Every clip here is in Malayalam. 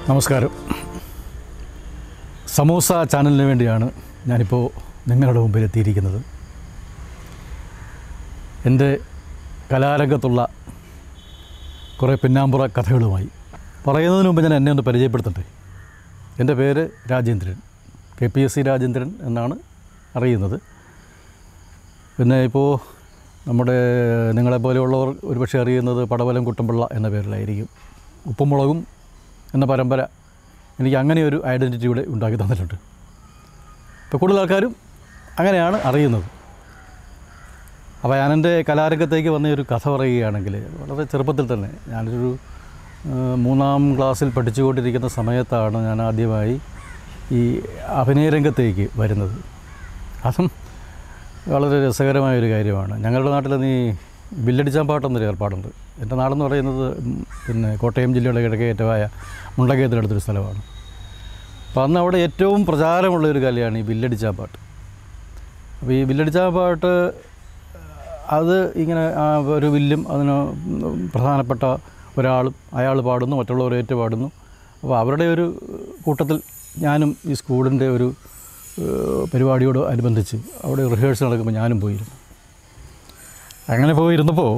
നമസ്കാരം സമൂസ ചാനലിന് വേണ്ടിയാണ് ഞാനിപ്പോൾ നിങ്ങളുടെ മുമ്പിൽ എത്തിയിരിക്കുന്നത് എൻ്റെ കലാരംഗത്തുള്ള കുറേ പിന്നാമ്പുറ കഥകളുമായി പറയുന്നതിന് മുമ്പ് ഞാൻ എന്നെ ഒന്ന് പരിചയപ്പെടുത്തട്ടെ എൻ്റെ പേര് Rajendran K P S C Rajendran എന്നാണ് അറിയുന്നത് പിന്നെ ഇപ്പോൾ നമ്മുടെ നിങ്ങളെപ്പോലെയുള്ളവർ ഒരുപക്ഷെ അറിയുന്നത് പടവലം കുട്ടമ്പിള്ള എന്ന പേരിലായിരിക്കും ഉപ്പുമുളകും എന്ന പരമ്പര എനിക്ക് അങ്ങനെ ഒരു ഐഡൻറ്റിറ്റി ഇവിടെ ഉണ്ടാക്കി തന്നിട്ടുണ്ട് ഇപ്പോൾ കൂടുതൽ ആൾക്കാരും അങ്ങനെയാണ് അറിയുന്നത് അപ്പോൾ ഞാൻ എൻ്റെ കലാരംഗത്തേക്ക് വന്ന ഒരു കഥ പറയുകയാണെങ്കിൽ വളരെ ചെറുപ്പത്തിൽ തന്നെ ഞാനൊരു ആ, മൂന്നാം ക്ലാസ്സിൽ പഠിച്ചുകൊണ്ടിരിക്കുന്ന സമയത്താണ് ഞാൻ ആദ്യമായി ഈ അഭിനയരംഗത്തേക്ക് വരുന്നത് അതും വളരെ രസകരമായൊരു കാര്യമാണ് ഞങ്ങളുടെ നാട്ടിൽ നീ ബില്ലടിച്ചാൻ പാട്ടെന്നൊരു ഏർപ്പാടുണ്ട് എൻ്റെ നാടെന്ന് പറയുന്നത് ഉം, പിന്നെ കോട്ടയം ജില്ലയുടെ കിഴക്കേറ്റമായ മുണ്ടകയത്തിനടുത്തൊരു സ്ഥലമാണ് അപ്പോൾ അന്ന് അവിടെ ഏറ്റവും പ്രചാരമുള്ള ഒരു കലയാണ് ഈ ബില്ലടിച്ചാൻ പാട്ട് അപ്പോൾ ഈ ബില്ലടിച്ചാൻ പാട്ട് അത് ഇങ്ങനെ ആ, ഒരു വില്ലും അതിന് പ്രധാനപ്പെട്ട ഒരാളും അയാൾ പാടുന്നു മറ്റുള്ളവർ ഏറ്റു പാടുന്നു അപ്പോൾ അവരുടെ ഒരു കൂട്ടത്തിൽ ഞാനും ഈ സ്കൂളിൻ്റെ ഒരു ഏഹ്, പരിപാടിയോട് അനുബന്ധിച്ച് അവിടെ റിഹേഴ്സൽ നടക്കുമ്പോൾ ഞാനും പോയിരുന്നു അങ്ങനെ പോയിരുന്നപ്പോൾ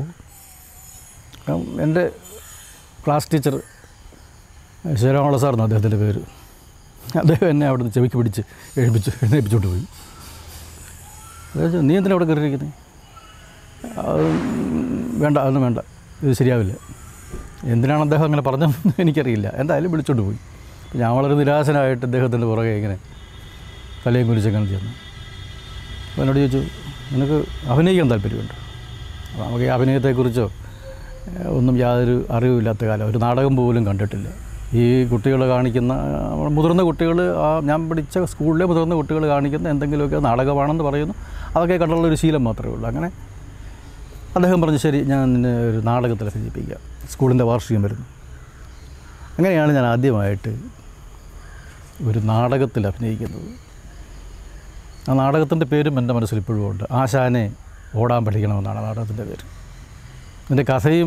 ഉം, എൻ്റെ ക്ലാസ് ടീച്ചർ ശിവരാമള സാറിന് അദ്ദേഹത്തിൻ്റെ പേര് അദ്ദേഹം എന്നെ അവിടെ നിന്ന് ചെവിക്ക് പിടിച്ച് എഴുപ്പിച്ച് എഴുന്നേൽപ്പിച്ചോണ്ട് പോയി അദ്ദേഹം ചോദിച്ചു, നീ എന്തിനാ അവിടെ കയറിയിരിക്കുന്നത് അത് വേണ്ട അതൊന്നും വേണ്ട ഇത് ശരിയാവില്ല എന്തിനാണ് അദ്ദേഹം അങ്ങനെ പറഞ്ഞതെന്ന് എനിക്കറിയില്ല എന്തായാലും വിളിച്ചോണ്ട് പോയി അപ്പോൾ ഞാൻ വളരെ നിരാശനായിട്ട് അദ്ദേഹത്തിൻ്റെ പുറകെ ഇങ്ങനെ തലയും കുലിച്ചങ്ങനെ ചെന്നു അപ്പോൾ എന്നോട് ചോദിച്ചു നിനക്ക് അഭിനയിക്കാൻ താല്പര്യമുണ്ട് അപ്പോൾ നമുക്ക് ഈ അഭിനയത്തെക്കുറിച്ചോ ഏഹ്, ഒന്നും യാതൊരു അറിവില്ലാത്ത കാലം ഒരു നാടകം പോലും കണ്ടിട്ടില്ല ഈ കുട്ടികൾ കാണിക്കുന്ന ആ, മുതിർന്ന കുട്ടികൾ ആ ഞാൻ പഠിച്ച സ്കൂളിലെ മുതിർന്ന കുട്ടികൾ കാണിക്കുന്ന എന്തെങ്കിലുമൊക്കെ നാടകമാണെന്ന് പറയുന്നു അതൊക്കെ കണ്ടുള്ള ഒരു ശീലം മാത്രമേ ഉള്ളൂ അങ്ങനെ അദ്ദേഹം പറഞ്ഞു ശരി ഞാൻ നിന്നെ ഒരു നാടകത്തിൽ അഭിനയിപ്പിക്കാം സ്കൂളിൻ്റെ വാർഷികം വരുന്നു അങ്ങനെയാണ് ഞാൻ ആദ്യമായിട്ട് ഒരു നാടകത്തിൽ അഭിനയിക്കുന്നത് ആ നാടകത്തിൻ്റെ പേരും എൻ്റെ മനസ്സിൽ ഇപ്പോഴും ഉണ്ട് ആശാനെ ഓടാൻ പഠിക്കണമെന്നാണ് ആ നാടകത്തിൻ്റെ പേര് ഇതിൻ്റെ കഥയും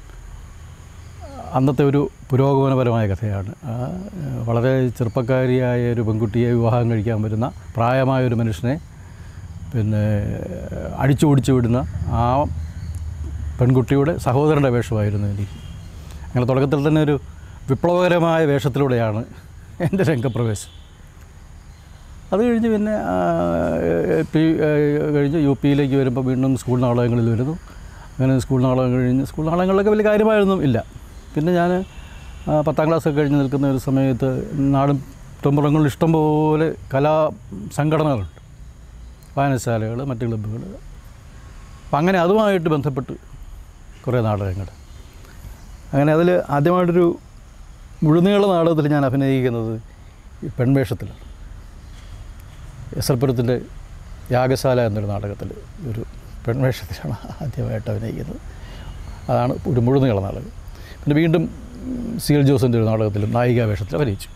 അന്നത്തെ ഒരു പുരോഗമനപരമായ കഥയാണ് ആ, ഏഹ്, വളരെ ചെറുപ്പക്കാരിയായ ഒരു പെൺകുട്ടിയെ വിവാഹം കഴിക്കാൻ വരുന്ന പ്രായമായ ഒരു മനുഷ്യനെ പിന്നെ അടിച്ചു ഓടിച്ചു വിടുന്ന ആ പെൺകുട്ടിയുടെ സഹോദരൻ്റെ വേഷമായിരുന്നു എനിക്ക് അങ്ങനെ തുടക്കത്തിൽ തന്നെ ഒരു വിപ്ലവകരമായ വേഷത്തിലൂടെയാണ് എൻ്റെ രംഗപ്രവേശം അത് കഴിഞ്ഞ് പിന്നെ ആ, എൽ പി ആ, കഴിഞ്ഞ് യു പിയിലേക്ക് വരുമ്പോൾ വീണ്ടും സ്കൂൾ നാടകങ്ങളിൽ വരുന്നു അങ്ങനെ സ്കൂൾ നാടകം കഴിഞ്ഞ് സ്കൂൾ നാടകങ്ങളിലൊക്കെ വലിയ കാര്യമായൊന്നും ഇല്ല പിന്നെ ഞാൻ ആ, പത്താം ക്ലാസ്സൊക്കെ കഴിഞ്ഞ് നിൽക്കുന്ന ഒരു സമയത്ത് നാടും തുമ്പുറങ്ങളിൽ ഇഷ്ടംപോലെ കലാ സംഘടനകളുണ്ട് വായനശാലകൾ മറ്റ് ക്ലബ്ബുകൾ അപ്പം അങ്ങനെ അതുമായിട്ട് ബന്ധപ്പെട്ട് കുറേ നാടകങ്ങൾ അങ്ങനെ അതിൽ ആദ്യമായിട്ടൊരു മുഴുനീള നാടകത്തിൽ ഞാൻ അഭിനയിക്കുന്നത് ഈ പെൺവേഷത്തിലാണ് എസർപുരത്തിൻ്റെ യാഗശാല എന്നൊരു നാടകത്തിൽ ഒരു പെൺവേഷത്തിലാണ് ആദ്യമായിട്ട് അഭിനയിക്കുന്നത് അതാണ് ഒരു മുഴുനീള നാടകം പിന്നെ വീണ്ടും സി എൽ ജോസിൻ്റെ ഒരു നാടകത്തിലും നായികാ വേഷത്തിൽ അഭിനയിച്ചു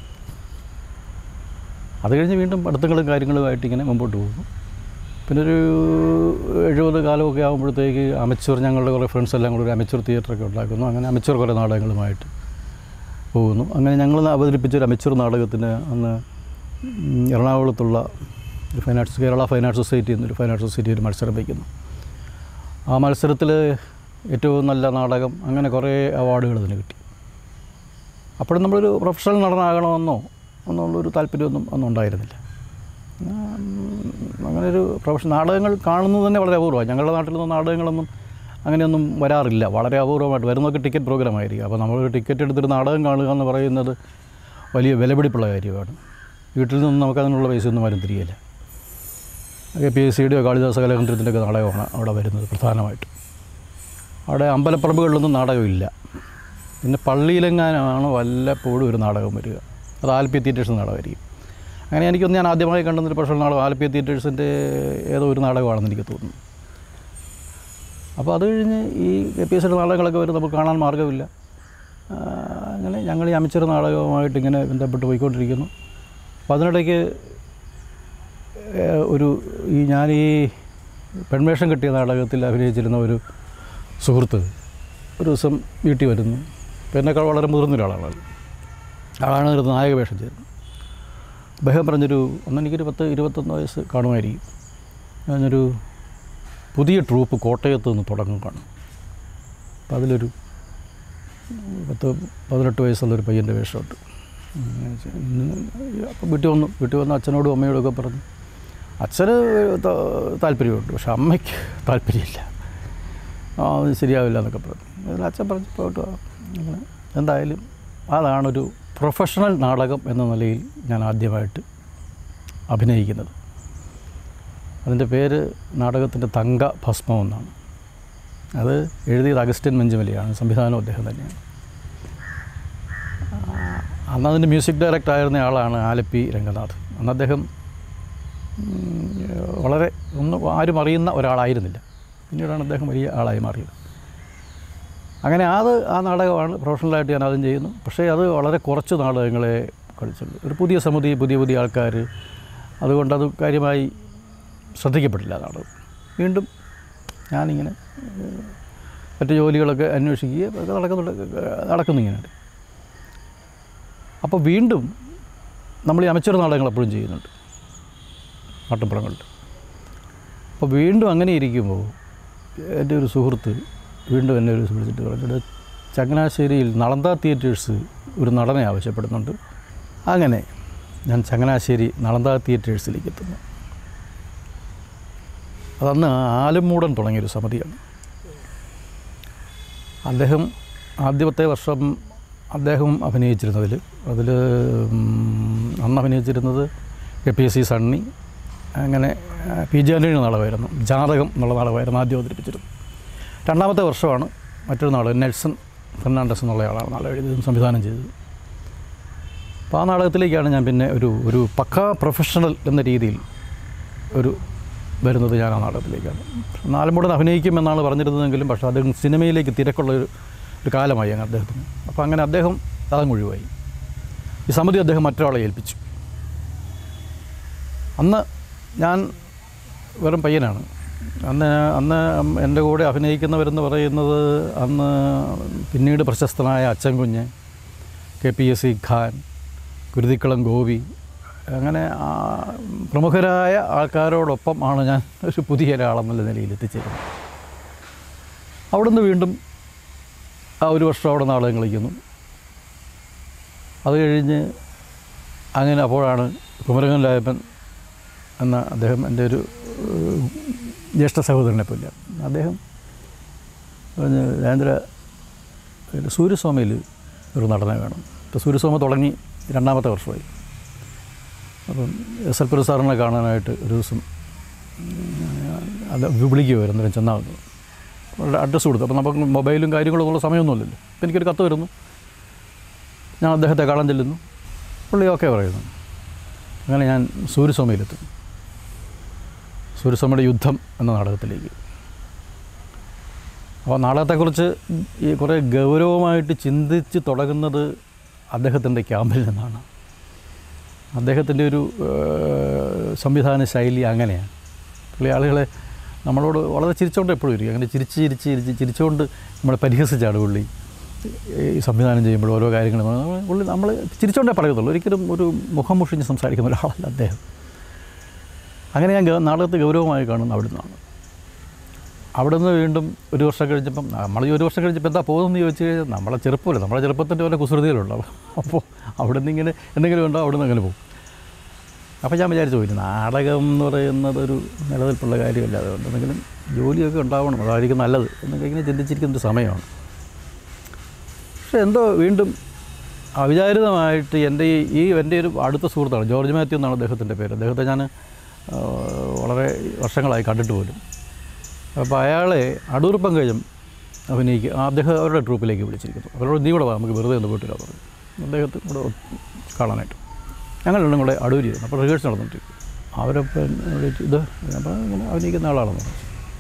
അത് കഴിഞ്ഞ് വീണ്ടും പഠിത്തങ്ങളും കാര്യങ്ങളുമായിട്ട് ഇങ്ങനെ മുമ്പോട്ട് പോകുന്നു പിന്നെ ഒരു എഴുപത് കാലമൊക്കെ ആകുമ്പോഴത്തേക്ക് അമച്ചൂർ ഞങ്ങളുടെ കുറേ ഫ്രണ്ട്സ് എല്ലാം കൂടെ ഒരു അമച്ചൂർ തിയേറ്ററൊക്കെ ഉണ്ടാക്കുന്നു അങ്ങനെ അമച്ചൂർ കുറേ നാടകങ്ങളുമായിട്ട് പോകുന്നു അങ്ങനെ ഞങ്ങൾ അവതരിപ്പിച്ച ഒരു അമച്ചൂർ നാടകത്തിന് അന്ന് ഉം, എറണാകുളത്തുള്ള ഒരു fine arts Kerala fine arts society എന്നൊരു ഫൈൻ ആർട്സ് സൊസൈറ്റി ഒരു മത്സരം വയ്ക്കുന്നു ആ മത്സരത്തിൽ ഏറ്റവും നല്ല നാടകം അങ്ങനെ കുറേ അവാർഡുകൾ അതിന് കിട്ടി അപ്പോഴും നമ്മളൊരു പ്രൊഫഷണൽ നടനാകണമെന്നോ എന്നുള്ളൊരു താല്പര്യമൊന്നും ഒന്നും ഉണ്ടായിരുന്നില്ല ഉം, അങ്ങനെ ഒരു പ്രൊഫഷൻ നാടകങ്ങൾ കാണുന്നത് തന്നെ വളരെ അപൂർവമാണ് ഞങ്ങളുടെ നാട്ടിലൊന്നും നാടകങ്ങളൊന്നും അങ്ങനെയൊന്നും വരാറില്ല വളരെ അപൂർവമായിട്ട് വരുന്നതൊക്കെ ടിക്കറ്റ് പ്രോഗ്രാം ആയിരിക്കും അപ്പോൾ നമ്മളൊരു ടിക്കറ്റ് എടുത്തൊരു നാടകം കാണുക എന്ന് പറയുന്നത് വലിയ വിലപിടിപ്പുള്ള കാര്യമാണ് വീട്ടിൽ നിന്നും നമുക്ക് അതിനുള്ള പൈസയൊന്നും ആരും തിരികില്ല കെ പി എസ് സിയുടെയോ കാളിദാസ കലാകേന്ദ്രത്തിൻ്റെ ഒക്കെ നാടകമാണ് അവിടെ വരുന്നത് പ്രധാനമായിട്ടും അവിടെ അമ്പലപ്പറമ്പുകളിലൊന്നും നാടകമില്ല പിന്നെ പള്ളിയിലെങ്ങാനാണ് വല്ലപ്പോഴും ഒരു നാടകം വരിക അത് ആൽപ്പി തിയേറ്റേഴ്സ് നാടകമായിരിക്കും അങ്ങനെ എനിക്കൊന്ന് ഞാൻ ആദ്യമായി കണ്ടുന്നൊരു പ്രൊഫഷണൽ നാടകം ആൽപ്പി തിയേറ്റേഴ്സിൻ്റെ ഏതോ ഒരു നാടകമാണെന്ന് എനിക്ക് തോന്നുന്നു അപ്പോൾ അത് കഴിഞ്ഞ് ഈ കെ പി എസ് സിയുടെ നാടകങ്ങളൊക്കെ വരും നമുക്ക് കാണാൻ മാർഗ്ഗമില്ല ആ, അങ്ങനെ ഞങ്ങൾ ഈ അമിച്ചർ നാടകവുമായിട്ട് ഇങ്ങനെ ബന്ധപ്പെട്ട് പോയിക്കൊണ്ടിരിക്കുന്നു അപ്പോൾ അതിനിടയ്ക്ക് ഏഹ്, ഒരു ഈ ഞാൻ ഈ പെൺവേഷം കെട്ടിയ നാടകത്തിൽ അഭിനയിച്ചിരുന്ന ഒരു സുഹൃത്ത് ഒരു ദിവസം വീട്ടിൽ വരുന്നു അപ്പോൾ എന്നെക്കാൾ വളരെ മുതിർന്ന ഒരാളാണ് ആൾ. ആളാണ് ഒരു നായക വേഷം ചെയ്തത് അദ്ദേഹം പറഞ്ഞൊരു ഒന്ന് എനിക്കൊരു പത്ത് ഇരുപത്തൊന്ന് വയസ്സ് കാണുമായിരിക്കും ഞാനൊരു പുതിയ ട്രൂപ്പ് കോട്ടയത്ത് നിന്ന് തുടങ്ങും കാണും അപ്പോൾ അതിലൊരു പത്ത് പതിനെട്ട് വയസ്സുള്ളൊരു പയ്യൻ്റെ വേഷമുണ്ട് അപ്പോൾ വീട്ടിൽ വന്നു വീട്ടിൽ വന്ന് അച്ഛനോടും അമ്മയോടും ഒക്കെ പറഞ്ഞു അച്ഛന് ത- താല്പര്യമുണ്ട് പക്ഷെ അമ്മയ്ക്ക് താല്പര്യമില്ല ആ അത് ശരിയാവില്ല എന്നൊക്കെ പറഞ്ഞു അതിൽ അച്ഛൻ പറഞ്ഞു പോയിട്ട് വാ. അങ്ങനെ എന്തായാലും അതാണൊരു പ്രൊഫഷണൽ നാടകം എന്ന നിലയിൽ ഞാൻ ആദ്യമായിട്ട് അഭിനയിക്കുന്നത് അതിൻ്റെ പേര് നാടകത്തിൻ്റെ തങ്ക ഭസ്മം എന്നാണ് അത് എഴുതിയത് അഗസ്റ്റിൻ മഞ്ചുമലിയാണ് സംവിധാനം അദ്ദേഹം തന്നെയാണ് ആ, അന്ന് അതിൻ്റെ മ്യൂസിക് ഡയറക്ടർ ആയിരുന്ന ആളാണ് ആലപ്പി രംഗനാഥ് അന്ന് അദ്ദേഹം ഉം, വളരെ ഒന്നും ആരും അറിയുന്ന ഒരാളായിരുന്നില്ല പിന്നീടാണ് അദ്ദേഹം വലിയ ആളായി മാറിയത് അങ്ങനെ അത് ആ നാടകമാണ് പ്രൊഫഷണലായിട്ട് ഞാൻ അതും ചെയ്യുന്നു പക്ഷേ അത് വളരെ കുറച്ച് നാടകങ്ങളെ കളിച്ചുള്ളൂ ഒരു പുതിയ സമിതി പുതിയ പുതിയ ആൾക്കാർ അതുകൊണ്ട് അത് കാര്യമായി ശ്രദ്ധിക്കപ്പെട്ടില്ല ആ നാടകം വീണ്ടും ഞാനിങ്ങനെ ഏഹ്, മറ്റു ജോലികളൊക്കെ അന്വേഷിക്കുകയും ഒക്കെ നടക്കുന്നുണ്ട് നടക്കുന്നു ഇങ്ങനെ അപ്പോൾ വീണ്ടും നമ്മൾ ഈ അമച്ചർ നാടകങ്ങൾ എപ്പോഴും ചെയ്യുന്നുണ്ട് നാട്ടുമ്പുറങ്ങളിൽ അപ്പോൾ വീണ്ടും അങ്ങനെ ഇരിക്കുമ്പോൾ എൻ്റെ ഒരു സുഹൃത്ത് വീണ്ടും എന്നെ ഒരു ദിവസം വിളിച്ചിട്ട് പറഞ്ഞിട്ട് ചങ്ങനാശ്ശേരിയിൽ നളന്ത തിയേറ്റേഴ്സ് ഒരു നടനെ ആവശ്യപ്പെടുന്നുണ്ട് അങ്ങനെ ഞാൻ ചങ്ങനാശ്ശേരി നളന്ത തിയേറ്റേഴ്സിലേക്ക് എത്തുന്നു അതന്ന് ആലുംമൂടൻ തുടങ്ങിയൊരു സമിതിയാണ് അദ്ദേഹം ആദ്യത്തെ വർഷം അദ്ദേഹം അഭിനയിച്ചിരുന്നതിൽ അതിൽ അന്ന് അഭിനയിച്ചിരുന്നത് K P S C Sunny അങ്ങനെ ആ, പി ജി ആൻ്റണി നാടകമായിരുന്നു ജാതകം എന്നുള്ള നാടകമായിരുന്നു ആദ്യം അവതരിപ്പിച്ചിരുന്നത് രണ്ടാമത്തെ വർഷമാണ് മറ്റൊരു നാടകം നെൽസൺ ഫെർണാണ്ടസ് എന്നുള്ള ആളാണ് നാടകം എഴുതിയതും സംവിധാനം ചെയ്തത് അപ്പോൾ ആ നാടകത്തിലേക്കാണ് ഞാൻ പിന്നെ ഒരു ഒരു പക്കാ പ്രൊഫഷണൽ എന്ന രീതിയിൽ ഒരു വരുന്നത് ഞാൻ ആ നാടകത്തിലേക്കാണ് നാലുംകൂടെ അഭിനയിക്കുമെന്നാണ് പറഞ്ഞിരുന്നതെങ്കിലും പക്ഷേ അദ്ദേഹം സിനിമയിലേക്ക് തിരക്കുള്ള ഒരു ഒരു കാലമായി അങ്ങ് അദ്ദേഹത്തിന് അപ്പോൾ അങ്ങനെ അദ്ദേഹം അതങ്ങ് ഒഴിവായി ഈ സമിതി അദ്ദേഹം മറ്റൊരാളെ ഏൽപ്പിച്ചു അന്ന് ഞാൻ വെറും പയ്യനാണ് അന്ന് അന്ന് എൻ്റെ കൂടെ അഭിനയിക്കുന്നവരെന്ന് പറയുന്നത് അന്ന് പിന്നീട് പ്രശസ്തനായ Achankunju K P S C Khan Kuruthikkalam Gopi അങ്ങനെ ആ പ്രമുഖരായ ആൾക്കാരോടൊപ്പം ആണ് ഞാൻ ഒരു പുതിയ ഒരാളെന്നുള്ള നിലയിൽ എത്തിച്ചേരുന്നത് അവിടുന്ന് വീണ്ടും ആ ഒരു വർഷം അവിടെ നാടകം കളിക്കുന്നു അത് കഴിഞ്ഞ് അങ്ങനെ അപ്പോഴാണ് കുമരകൻ ലായപ്പൻ എന്ന അദ്ദേഹം എൻ്റെ ഒരു ഏഹ്, ജ്യേഷ്ഠ സഹോദരനെ പോലെ അദ്ദേഹം പറഞ്ഞ് രാജേന്ദ്ര ഒരു സൂര്യസ്വാമിയിൽ ഒരു നടനെ വേണം ഇപ്പോൾ സൂര്യസ്വാമി തുടങ്ങി രണ്ടാമത്തെ വർഷമായി അപ്പം എസ് എൽ പുര സാറിനെ കാണാനായിട്ട് ഒരു ദിവസം ഉം, അത് വിളിക്കുമായിരുന്നു അന്നേരം ചെന്നാൽ മതി അവരുടെ അഡ്രസ്സ് കൊടുത്തു അപ്പോൾ നമുക്ക് മൊബൈലും കാര്യങ്ങളും ഉള്ള സമയമൊന്നുമില്ലല്ലോ അപ്പോൾ എനിക്കൊരു കത്ത് വരുന്നു ഞാൻ അദ്ദേഹത്തെ കാണാൻ ചെല്ലുന്നു പുള്ളി ഓക്കെ പറയുന്നു അങ്ങനെ ഞാൻ സൂര്യസ്വാമിയിലെത്തുന്നു സൂര്യസ്വാമിയുടെ യുദ്ധം എന്ന നാടകത്തിലേക്ക് അപ്പോൾ നാടകത്തെക്കുറിച്ച് ഈ കുറേ ഗൗരവമായിട്ട് ചിന്തിച്ച് തുടങ്ങുന്നത് അദ്ദേഹത്തിൻ്റെ ക്യാമ്പിൽ നിന്നാണ് അദ്ദേഹത്തിൻ്റെ ഒരു ഏഹ്, സംവിധാന ശൈലി അങ്ങനെയാണ് പുള്ളി ആളുകളെ നമ്മളോട് വളരെ ചിരിച്ചുകൊണ്ട് എപ്പോഴും ഇരിക്കും അങ്ങനെ ചിരിച്ച് ചിരിച്ച് ചിരിച്ച് ചിരിച്ചുകൊണ്ട് നമ്മളെ പരിഹസിച്ചാണ് പുള്ളി ഈ സംവിധാനം ചെയ്യുമ്പോൾ ഓരോ കാര്യങ്ങളും പുള്ളി നമ്മൾ ചിരിച്ചുകൊണ്ടേ പറയത്തുള്ളൂ ഒരിക്കലും ഒരു മുഖം മുഷിഞ്ഞ് സംസാരിക്കുന്ന ഒരാളല്ല അദ്ദേഹം അങ്ങനെ ഞാൻ ഗ- നാടകത്തെ ഗൗരവമായി കാണുന്നു അവിടെ നിന്നാണ് അവിടെ നിന്ന് വീണ്ടും ഒരു വർഷം കഴിഞ്ഞപ്പം നമ്മൾ ഈ ഒരു വർഷം കഴിഞ്ഞപ്പോൾ എന്താ പോകുന്നതെന്ന് ചോദിച്ചു കഴിഞ്ഞാൽ നമ്മളെ ചെറുപ്പമല്ലേ നമ്മളെ ചെറുപ്പത്തിൻ്റെ പോലെ കുസൃതികളുണ്ടാവും അപ്പോൾ അവിടെ നിന്ന് ഇങ്ങനെ എന്തെങ്കിലും ഉണ്ടോ അവിടെ നിന്ന് അങ്ങനെ പോകും അപ്പോൾ ഞാൻ വിചാരിച്ചു പോയി നാടകം എന്ന് പറയുന്നത് ഒരു നിലനിൽപ്പുള്ള കാര്യമല്ല അതുകൊണ്ട് എന്തെങ്കിലും ജോലിയൊക്കെ ഉണ്ടാവണം അതായിരിക്കും നല്ലത് എന്നൊക്കെ ഇങ്ങനെ ചിന്തിച്ചിരിക്കുന്ന ഒരു സമയമാണ് പക്ഷേ എന്തോ വീണ്ടും അവിചാരിതമായിട്ട് എൻ്റെ ഈ ഈ എൻ്റെ ഒരു അടുത്ത സുഹൃത്താണ് ജോർജ് മാത്യു എന്നാണ് അദ്ദേഹത്തിൻ്റെ പേര് അദ്ദേഹത്തെ ഞാൻ ആ, വളരെ വർഷങ്ങളായി കണ്ടിട്ട് പോലും അപ്പോൾ അയാളെ അടൂർ പങ്കജം അഭിനയിക്കുക അദ്ദേഹം അവരുടെ ട്രൂപ്പിലേക്ക് വിളിച്ചിരിക്കുന്നു അവരോട് നീ കൂടെ വാ നമുക്ക് വെറുതെ ഒന്ന് പോയിട്ടില്ല പറഞ്ഞു അദ്ദേഹത്തെ കൂടെ കാണാനായിട്ട് ഞങ്ങൾ രണ്ടും കൂടെ അടൂരിയിരുന്നു അപ്പോൾ റിഹേഴ്സൽ നടന്നിട്ട് അവരപ്പം വിളിച്ച് ഇത് അപ്പോൾ ഇങ്ങനെ അഭിനയിക്കുന്ന ആളാണെന്ന് പറഞ്ഞു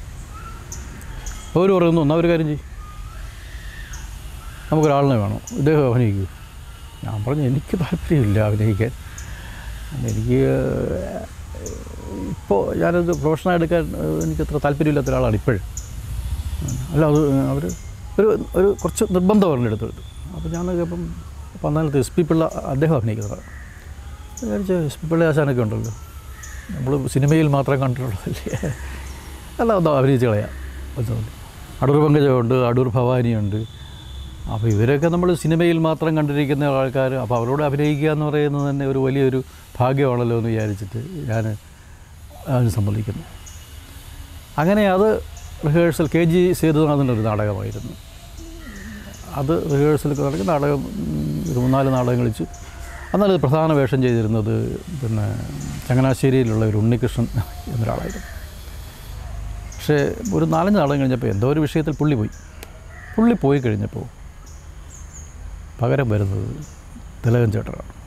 അവർ പറയുന്നു എന്നാൽ ഒരു കാര്യം ചെയ്യും നമുക്കൊരാളിനെ വേണം ഇദ്ദേഹം അഭിനയിക്കൂ ഞാൻ പറഞ്ഞു എനിക്ക് താല്പര്യമില്ല അഭിനയിക്കാൻ എനിക്ക് ഇപ്പോൾ ഞാനത് പ്രൊഫഷണൽ എടുക്കാൻ ഏഹ്, എനിക്ക് അത്ര താല്പര്യമില്ലാത്ത ഒരാളാണ് ഇപ്പോഴും അല്ല അത് അവർ ഒരു ഒരു കുറച്ച് നിർബന്ധം പറഞ്ഞെടുത്തെടുത്തു അപ്പോൾ ഞാൻ അപ്പം അപ്പോൾ അന്നാലത്ത് എസ് പി പിള്ള അദ്ദേഹം അഭിനയിക്കുന്നതാണ് വിചാരിച്ചു എസ് പി പിള്ള ആശാനൊക്കെ ഉണ്ടല്ലോ നമ്മൾ സിനിമയിൽ മാത്രം കണ്ടിട്ടുള്ളതല്ലേ അല്ല ഒന്ന് അഭിനയിച്ച് കളയാം എന്ന് അടൂർ പങ്കജമുണ്ട് അടൂർ ഭവാനിയുണ്ട് അപ്പോൾ ഇവരൊക്കെ നമ്മൾ സിനിമയിൽ മാത്രം കണ്ടിരിക്കുന്ന ആൾക്കാർ അപ്പോൾ അവരോട് അഭിനയിക്കുക എന്ന് പറയുന്നത് തന്നെ ഒരു വലിയൊരു ഭാഗ്യമാണല്ലോ എന്ന് വിചാരിച്ചിട്ട് ഞാൻ അതിന് സമ്മതിക്കുന്നു അങ്ങനെ അത് റിഹേഴ്സൽ കെ ജി സേതുനാഥൻ്റെ ഒരു നാടകമായിരുന്നു അത് റിഹേഴ്സലൊക്കെ നടക്കി നാടകം ഉം, ഒരു മൂന്നാല് നാടകം കളിച്ചു എന്നാലും പ്രധാന വേഷം ചെയ്തിരുന്നത് പിന്നെ ചങ്ങനാശ്ശേരിയിലുള്ള ഒരു ഉണ്ണികൃഷ്ണൻ എന്നൊരാളായിരുന്നു പക്ഷേ ഒരു നാലഞ്ച് നാടകം കഴിഞ്ഞപ്പോൾ എന്തോ ഒരു വിഷയത്തിൽ പുള്ളി പോയി പുള്ളി പോയി കഴിഞ്ഞപ്പോൾ പകരം വരുന്നത് തിലകൻ ചേട്ടനാണ്